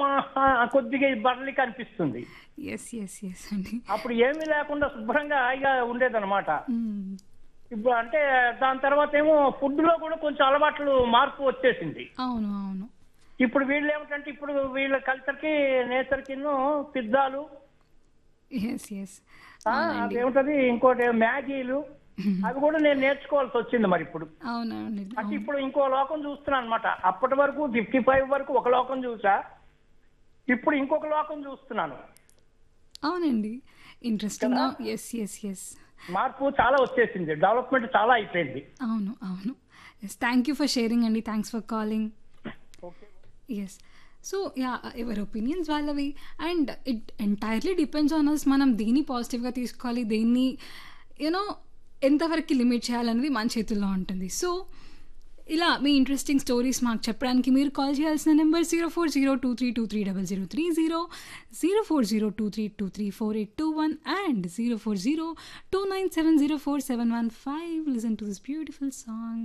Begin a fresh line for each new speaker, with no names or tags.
ఆ, కొద్దిగా బర్లీ కనిపిస్తుంది
ఎస్ ఎస్ ఎస్ అండి
అప్పుడు ఏమీ లేకుండా శుభ్రంగా హాయిగా ఉండేదన్నమాట
మ్మ్.
ఇప్పుడు అంటే దాని తర్వాత ఏమో ఫుడ్ లో కూడా కొంచెం అలవాట్లు మార్పు వచ్చేసింది
అవును అవును
ఇప్పుడు వీళ్ళు ఏమిటంటే ఇప్పుడు వీళ్ళ కల్చర్ కి నేచర్ కి పిజ్జాలు
ఎస్ ఎస్
ఆ, అదేమిటది ఇంకోటి మ్యాగీలు అవి కూడా నేను నేర్చుకోవాల్సి వచ్చింది మరి ఇప్పుడు
అవునండి
అంటే ఇప్పుడు ఇంకో లోకం చూస్తున్నాను అనమాట అప్పటి వరకు ఫిఫ్టీ ఫైవ్ వరకు ఒక లోకం చూసా ఇప్పుడు ఇంకొక లోకం చూస్తున్నాను
అవునండి ఇంట్రెస్టింగ్గా ఎస్ ఎస్ ఎస్
మార్పు చాలా వచ్చేసింది డెవలప్మెంట్ చాలా అయిపోయింది
అవును అవును yes thank you for sharing అండి thanks for calling
okay
yes so yeah ఎవరి ఒపీనియన్స్ వాళ్ళవి and it entirely depends on us మనం దేన్ని పాజిటివ్గా తీసుకోవాలి దేన్ని యూనో ఎంతవరకు లిమిట్ చేయాలనేది మన చేతుల్లో ఉంటుంది సో ఇలా మీ ఇంట్రెస్టింగ్ స్టోరీస్ మాకు చెప్పడానికి మీరు కాల్ చేయాల్సిన number zero four zero two three two three double zero three zero zero four zero two three two three four eight two one and zero four zero two nine seven zero four seven one five listen to this beautiful song